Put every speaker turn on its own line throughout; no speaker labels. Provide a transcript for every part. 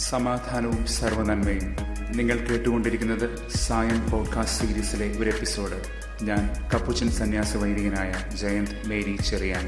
സമാധാനവും സർവനന്മയും നിങ്ങൾ കേട്ടുകൊണ്ടിരിക്കുന്നത് സായം പോഡ്കാസ്റ്റ് സീരീസിലെ ഒരു എപ്പിസോഡ് ഞാൻ കപ്പുച്ചൻ സന്യാസ വൈദികനായ ജയന്ത് മേരി ചെറിയാൻ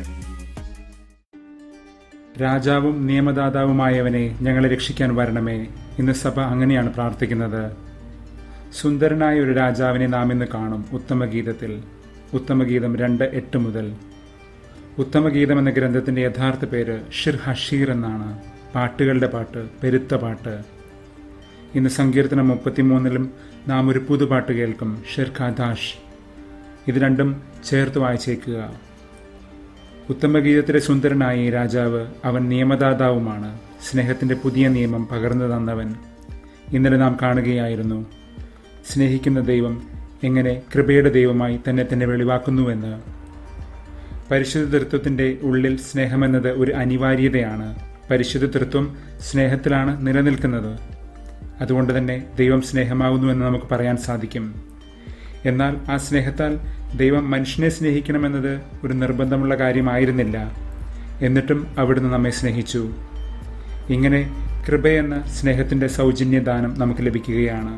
രാജാവും നിയമദാതാവുമായവനെ ഞങ്ങളെ രക്ഷിക്കാൻ വരണമേ ഇന്ന് സഭ അങ്ങനെയാണ് പ്രാർത്ഥിക്കുന്നത് സുന്ദരനായ ഒരു രാജാവിനെ നാം ഇന്ന് കാണും ഉത്തമഗീതത്തിൽ ഉത്തമഗീതം രണ്ട് എട്ട് മുതൽ ഉത്തമഗീതം എന്ന ഗ്രന്ഥത്തിന്റെ യഥാർത്ഥ പേര് ഷിർ ഹഷീർ എന്നാണ് പാട്ടുകളുടെ പാട്ട് പെരുത്ത പാട്ട് ഇന്ന് സങ്കീർത്തനം മുപ്പത്തിമൂന്നിലും നാം ഒരു പുതുപാട്ട് കേൾക്കും ഷിർ ഖാദാഷ് ഇത് രണ്ടും ചേർത്ത് വായിച്ചേക്കുക ഉത്തമഗീതത്തിലെ സുന്ദരനായ ഈ രാജാവ് അവൻ നിയമദാതാവുമാണ് സ്നേഹത്തിന്റെ പുതിയ നിയമം പകർന്നു തന്നവൻ ഇന്നലെ നാം കാണുകയായിരുന്നു സ്നേഹിക്കുന്ന ദൈവം എങ്ങനെ കൃപയുടെ ദൈവമായി തന്നെ തന്നെ വെളിവാക്കുന്നുവെന്ന് പരിശുദ്ധ തൃത്വത്തിന്റെ ഉള്ളിൽ സ്നേഹമെന്നത് ഒരു അനിവാര്യതയാണ് പരിശുദ്ധ തൃത്വം സ്നേഹത്തിലാണ് നിലനിൽക്കുന്നത് അതുകൊണ്ട് തന്നെ ദൈവം സ്നേഹമാകുന്നുവെന്ന് നമുക്ക് പറയാൻ സാധിക്കും എന്നാൽ ആ സ്നേഹത്താൽ ദൈവം മനുഷ്യനെ സ്നേഹിക്കണമെന്നത് ഒരു നിർബന്ധമുള്ള കാര്യമായിരുന്നില്ല എന്നിട്ടും അവിടുന്ന് നമ്മെ സ്നേഹിച്ചു ഇങ്ങനെ കൃപയെന്ന സ്നേഹത്തിന്റെ സൗജന്യദാനം നമുക്ക് ലഭിക്കുകയാണ്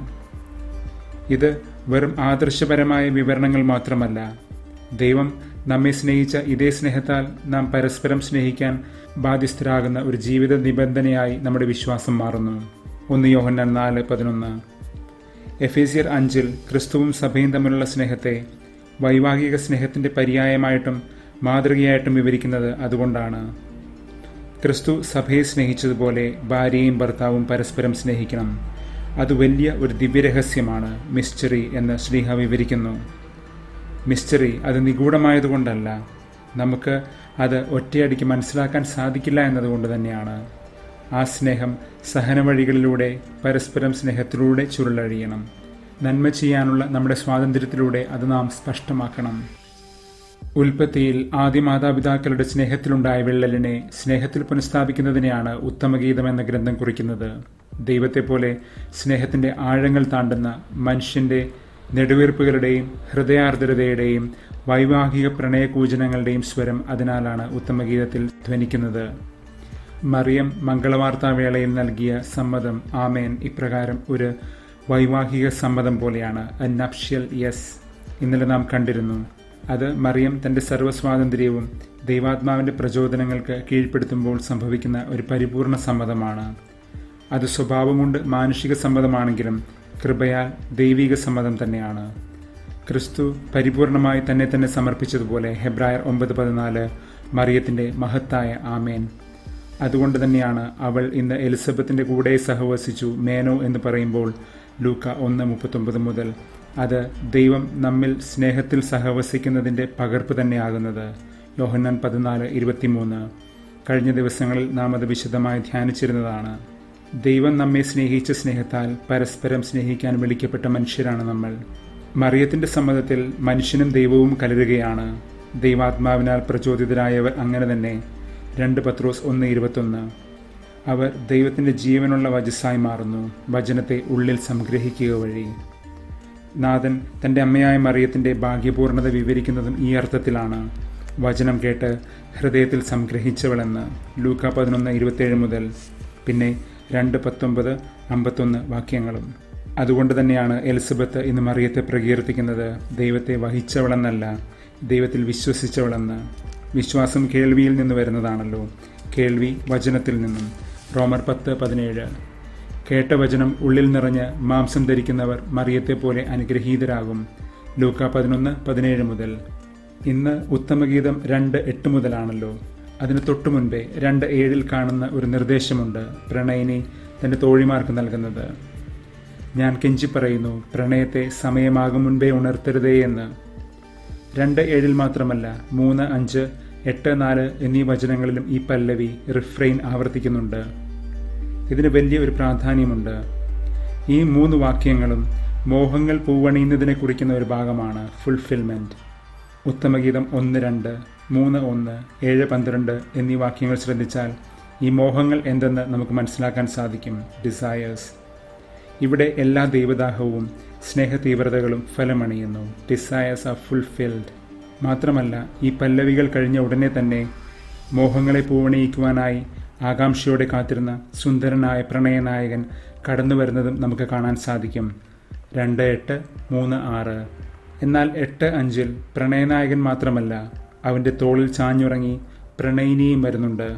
ഇത് വെറും ആദർശപരമായ വിവരണങ്ങൾ മാത്രമല്ല ദൈവം നമ്മെ സ്നേഹിച്ച ഇതേ സ്നേഹത്താൽ നാം പരസ്പരം സ്നേഹിക്കാൻ ബാധ്യസ്ഥരാകുന്ന ഒരു ജീവിത നിബന്ധനയായി നമ്മുടെ വിശ്വാസം മാറുന്നു ഒന്ന് യോഹന്നാൻ നാല് പതിനൊന്ന് എഫേസിയർ അഞ്ചിൽ ക്രിസ്തുവും സഭയും തമ്മിലുള്ള സ്നേഹത്തെ വൈവാഹിക സ്നേഹത്തിന്റെ പര്യായമായിട്ടും മാതൃകയായിട്ടും വിവരിക്കുന്നത് അതുകൊണ്ടാണ് ക്രിസ്തു സഭയെ സ്നേഹിച്ചതുപോലെ ഭാര്യയും ഭർത്താവും പരസ്പരം സ്നേഹിക്കണം അത് വലിയ ഒരു ദിവ്യരഹസ്യമാണ് മിസ്റ്ററി എന്ന് ശ്രീഹ വിവരിക്കുന്നു മിസ്റ്ററി അത് നിഗൂഢമായതുകൊണ്ടല്ല നമുക്ക് അത് ഒറ്റയടിക്ക് മനസ്സിലാക്കാൻ സാധിക്കില്ല എന്നതുകൊണ്ട് തന്നെയാണ് ആ സ്നേഹം സഹന വഴികളിലൂടെ പരസ്പരം സ്നേഹത്തിലൂടെ ചുരുളഴിയണം നന്മ ചെയ്യാനുള്ള നമ്മുടെ സ്വാതന്ത്ര്യത്തിലൂടെ അത് നാം സ്പഷ്ടമാക്കണം ഉൽപ്പത്തിയിൽ ആദ്യ മാതാപിതാക്കളുടെ സ്നേഹത്തിലുണ്ടായ വിള്ളലിനെ സ്നേഹത്തിൽ പുനഃസ്ഥാപിക്കുന്നതിനെയാണ് ഉത്തമഗീതം എന്ന ഗ്രന്ഥം കുറിക്കുന്നത് ദൈവത്തെ പോലെ സ്നേഹത്തിന്റെ ആഴങ്ങൾ താണ്ടുന്ന മനുഷ്യന്റെ നെടുവീർപ്പുകളുടെയും ഹൃദയാർദ്രതയുടെയും വൈവാഹിക പ്രണയകൂചനങ്ങളുടെയും സ്വരം അതിനാലാണ് ഉത്തമഗീതത്തിൽ ധ്വനിക്കുന്നത് മറിയം മംഗളവാർത്താവേളയിൽ നൽകിയ സമ്മതം ആമേൻ ഇപ്രകാരം ഒരു വൈവാഹിക സമ്മതം പോലെയാണ് എ നപ്ഷ്യൽ യെസ് ഇന്നലെ നാം കണ്ടിരുന്നു അത് മറിയം തന്റെ സർവ്വസ്വാതന്ത്ര്യവും ദൈവാത്മാവിന്റെ പ്രചോദനങ്ങൾക്ക് കീഴ്പ്പെടുത്തുമ്പോൾ സംഭവിക്കുന്ന ഒരു പരിപൂർണ സമ്മതമാണ് അത് സ്വഭാവം കൊണ്ട് മാനുഷിക സമ്മതമാണെങ്കിലും കൃപയാൽ ദൈവിക സമ്മതം തന്നെയാണ് ക്രിസ്തു പരിപൂർണമായി തന്നെ തന്നെ സമർപ്പിച്ചതുപോലെ ഹെബ്രായർ ഒമ്പത് പതിനാല് മറിയത്തിന്റെ മഹത്തായ ആമേൻ അതുകൊണ്ട് തന്നെയാണ് അവൾ ഇന്ന് എലിസബത്തിന്റെ കൂടെ സഹവസിച്ചു മേനോ എന്ന് പറയുമ്പോൾ ലൂക്ക ഒന്ന് മുപ്പത്തൊമ്പത് മുതൽ അത് ദൈവം നമ്മിൽ സ്നേഹത്തിൽ സഹവസിക്കുന്നതിന്റെ പകർപ്പ് തന്നെയാകുന്നത് യോഹന്നാൻ പതിനാല് ഇരുപത്തിമൂന്ന് കഴിഞ്ഞ ദിവസങ്ങളിൽ നാം അത് വിശദമായി ധ്യാനിച്ചിരുന്നതാണ് ദൈവം നമ്മെ സ്നേഹിച്ച സ്നേഹത്താൽ പരസ്പരം സ്നേഹിക്കാൻ വിളിക്കപ്പെട്ട മനുഷ്യരാണ് നമ്മൾ മറിയത്തിന്റെ സമ്മതത്തിൽ മനുഷ്യനും ദൈവവും കലരുകയാണ് ദൈവാത്മാവിനാൽ പ്രചോദിതരായവർ അങ്ങനെ തന്നെ രണ്ട് പത്രോസ് ഒന്ന് ഇരുപത്തൊന്ന് അവർ ദൈവത്തിന്റെ ജീവനുള്ള വജസ്സായി മാറുന്നു വചനത്തെ ഉള്ളിൽ സംഗ്രഹിക്കുക വഴി നാഥൻ തന്റെ അമ്മയായ മറിയത്തിന്റെ ഭാഗ്യപൂർണത വിവരിക്കുന്നതും ഈ അർത്ഥത്തിലാണ് വചനം കേട്ട് ഹൃദയത്തിൽ സംഗ്രഹിച്ചവളെന്ന് ലൂക്ക പതിനൊന്ന് ഇരുപത്തേഴ് മുതൽ പിന്നെ രണ്ട് പത്തൊമ്പത് അമ്പത്തൊന്ന് വാക്യങ്ങളും അതുകൊണ്ട് തന്നെയാണ് എലിസബത്ത് ഇന്ന് മറിയത്തെ പ്രകീർത്തിക്കുന്നത് ദൈവത്തെ വഹിച്ചവളെന്നല്ല ദൈവത്തിൽ വിശ്വസിച്ചവളെന്ന് വിശ്വാസം കേൾവിയിൽ നിന്ന് വരുന്നതാണല്ലോ കേൾവി വചനത്തിൽ നിന്നും റോമർ പത്ത് പതിനേഴ് കേട്ട വചനം ഉള്ളിൽ നിറഞ്ഞ് മാംസം ധരിക്കുന്നവർ മറിയത്തെ പോലെ അനുഗ്രഹീതരാകും ലൂക്ക പതിനൊന്ന് പതിനേഴ് മുതൽ ഇന്ന് ഉത്തമഗീതം രണ്ട് എട്ട് മുതലാണല്ലോ അതിന് തൊട്ടു മുൻപേ രണ്ട് ഏഴിൽ കാണുന്ന ഒരു നിർദ്ദേശമുണ്ട് പ്രണയിനി തന്റെ തോഴിമാർക്ക് നൽകുന്നത് ഞാൻ കെഞ്ചി പറയുന്നു പ്രണയത്തെ സമയമാകും മുൻപേ ഉണർത്തരുതേ എന്ന് രണ്ട് ഏഴിൽ മാത്രമല്ല മൂന്ന് അഞ്ച് എട്ട് നാല് എന്നീ വചനങ്ങളിലും ഈ പല്ലവി റിഫ്രെയിൻ ആവർത്തിക്കുന്നുണ്ട് ഇതിന് വലിയ ഒരു പ്രാധാന്യമുണ്ട് ഈ മൂന്ന് വാക്യങ്ങളും മോഹങ്ങൾ പൂവണിയുന്നതിനെ കുറിക്കുന്ന ഒരു ഭാഗമാണ് ഫുൾഫിൽമെന്റ് ഉത്തമഗീതം ഒന്ന് രണ്ട് മൂന്ന് ഒന്ന് ഏഴ് പന്ത്രണ്ട് എന്നീ വാക്യങ്ങൾ ശ്രദ്ധിച്ചാൽ ഈ മോഹങ്ങൾ എന്തെന്ന് നമുക്ക് മനസ്സിലാക്കാൻ സാധിക്കും ഡിസയേഴ്സ് ഇവിടെ എല്ലാ ദൈവദാഹവും സ്നേഹ തീവ്രതകളും ഫലമണിയുന്നു ഡിസയേഴ്സ് ആർ ഫുൾഫിൽഡ് മാത്രമല്ല ഈ പല്ലവികൾ കഴിഞ്ഞ ഉടനെ തന്നെ മോഹങ്ങളെ പൂവണിയിക്കുവാനായി ആകാംക്ഷയോടെ കാത്തിരുന്ന സുന്ദരനായ പ്രണയനായകൻ കടന്നു വരുന്നതും നമുക്ക് കാണാൻ സാധിക്കും രണ്ട് എട്ട് മൂന്ന് ആറ് എന്നാൽ എട്ട് അഞ്ചിൽ പ്രണയനായകൻ മാത്രമല്ല അവൻ്റെ തോളിൽ ചാഞ്ഞുറങ്ങി പ്രണയിനിയും വരുന്നുണ്ട്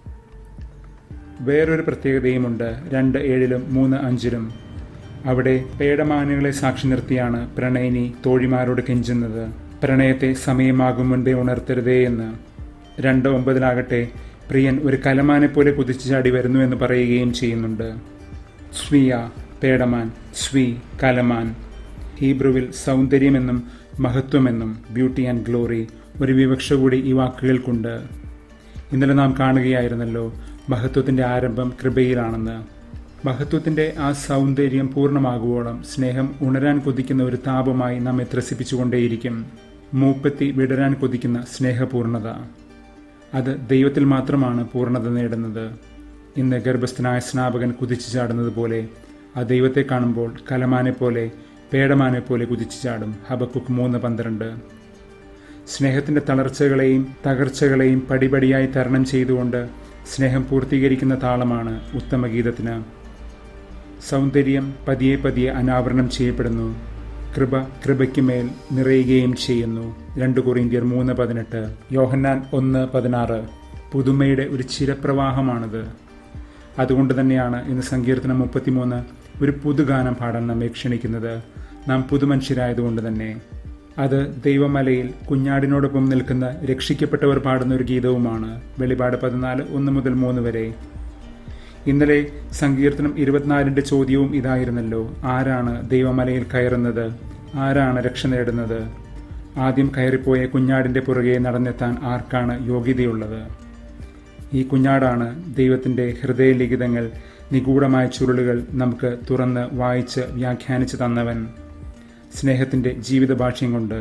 വേറൊരു പ്രത്യേകതയുമുണ്ട് രണ്ട് ഏഴിലും മൂന്ന് അഞ്ചിലും അവിടെ പേടമാനുകളെ സാക്ഷി നിർത്തിയാണ് പ്രണയിനി തോഴിമാരോട് കെഞ്ചുന്നത് പ്രണയത്തെ സമയമാകും മുൻപേ ഉണർത്തരുതേ എന്ന് രണ്ട് ഒമ്പതിലാകട്ടെ പ്രിയൻ ഒരു കലമാനെ പോലെ കുതിച്ചു ചാടി വരുന്നു എന്ന് പറയുകയും ചെയ്യുന്നുണ്ട് സ്വിയ പേടമാൻ സ്വി കലമാൻ ഹീബ്രുവിൽ സൗന്ദര്യമെന്നും മഹത്വമെന്നും ബ്യൂട്ടി ആൻഡ് ഗ്ലോറി ഒരു വിവക്ഷ കൂടി ഈ വാക്കുകൾക്കുണ്ട് ഇന്നലെ നാം കാണുകയായിരുന്നല്ലോ മഹത്വത്തിന്റെ ആരംഭം കൃപയിലാണെന്ന് മഹത്വത്തിന്റെ ആ സൗന്ദര്യം പൂർണ്ണമാകുവോളം സ്നേഹം ഉണരാൻ കൊതിക്കുന്ന ഒരു താപമായി നമ്മെ ത്രസിപ്പിച്ചുകൊണ്ടേയിരിക്കും മൂപ്പെത്തി വിടരാൻ കൊതിക്കുന്ന സ്നേഹപൂർണത അത് ദൈവത്തിൽ മാത്രമാണ് പൂർണ്ണത നേടുന്നത് ഇന്ന് ഗർഭസ്ഥനായ സ്നാപകൻ കുതിച്ചു ചാടുന്നത് പോലെ ആ ദൈവത്തെ കാണുമ്പോൾ കലമാനെ പോലെ പേടമാനെ പോലെ കുതിച്ചു ചാടും ഹബക്കുക്ക് മൂന്ന് പന്ത്രണ്ട് സ്നേഹത്തിന്റെ തളർച്ചകളെയും തകർച്ചകളെയും പടിപടിയായി തരണം ചെയ്തുകൊണ്ട് സ്നേഹം പൂർത്തീകരിക്കുന്ന താളമാണ് ഉത്തമഗീതത്തിന് സൗന്ദര്യം പതിയെ പതിയെ അനാവരണം ചെയ്യപ്പെടുന്നു കൃപ കൃപയ്ക്ക് മേൽ നിറയുകയും ചെയ്യുന്നു രണ്ട് കൊറിന്ത്യർ മൂന്ന് പതിനെട്ട് യോഹന്നാൻ ഒന്ന് പതിനാറ് പുതുമയുടെ ഒരു ചിരപ്രവാഹമാണിത് അതുകൊണ്ട് തന്നെയാണ് ഇന്ന് സങ്കീർത്തനം മുപ്പത്തിമൂന്ന് ഒരു പുതുഗാനം പാടാൻ നമ്മെ ക്ഷണിക്കുന്നത് നാം പുതുമനുഷ്യരായതുകൊണ്ട് തന്നെ അത് ദൈവമലയിൽ കുഞ്ഞാടിനോടൊപ്പം നിൽക്കുന്ന രക്ഷിക്കപ്പെട്ടവർ പാടുന്ന ഒരു ഗീതവുമാണ് വെളിപാട് പതിനാല് ഒന്ന് മുതൽ മൂന്ന് വരെ ഇന്നലെ സങ്കീർത്തനം ഇരുപത്തിനാലിന്റെ ചോദ്യവും ഇതായിരുന്നല്ലോ ആരാണ് ദൈവമലയിൽ കയറുന്നത് ആരാണ് രക്ഷ നേടുന്നത് ആദ്യം കയറിപ്പോയ കുഞ്ഞാടിന്റെ പുറകെ നടന്നെത്താൻ ആർക്കാണ് യോഗ്യതയുള്ളത് ഈ കുഞ്ഞാടാണ് ദൈവത്തിന്റെ ഹൃദയലിഖിതങ്ങൾ നിഗൂഢമായ ചുരുളുകൾ നമുക്ക് തുറന്ന് വായിച്ച് വ്യാഖ്യാനിച്ചു തന്നവൻ സ്നേഹത്തിന്റെ ജീവിത ഭാഷ്യം കൊണ്ട്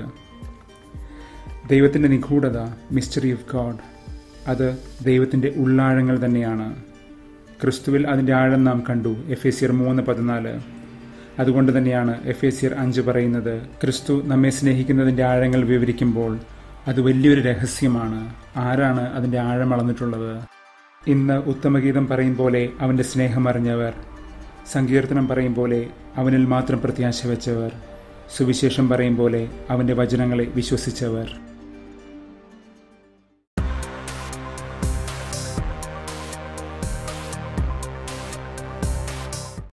ദൈവത്തിന്റെ നിഗൂഢത മിസ്റ്ററി ഓഫ് ഗോഡ് അത് ദൈവത്തിന്റെ ഉള്ളാഴങ്ങൾ തന്നെയാണ് ക്രിസ്തുവിൽ അതിന്റെ ആഴം നാം കണ്ടു എഫ് എസിയർ മൂന്ന് പതിനാല് അതുകൊണ്ട് തന്നെയാണ് എഫ് എസിയർ അഞ്ച് പറയുന്നത് ക്രിസ്തു നമ്മെ സ്നേഹിക്കുന്നതിന്റെ ആഴങ്ങൾ വിവരിക്കുമ്പോൾ അത് വലിയൊരു രഹസ്യമാണ് ആരാണ് അതിന്റെ ആഴം അളന്നിട്ടുള്ളത് ഇന്ന് ഉത്തമഗീതം പറയും പോലെ അവന്റെ സ്നേഹം അറിഞ്ഞവർ സങ്കീർത്തനം പറയും പോലെ അവനിൽ മാത്രം പ്രത്യാശ വെച്ചവർ സുവിശേഷം പറയും പോലെ അവന്റെ വചനങ്ങളെ വിശ്വസിച്ചവർ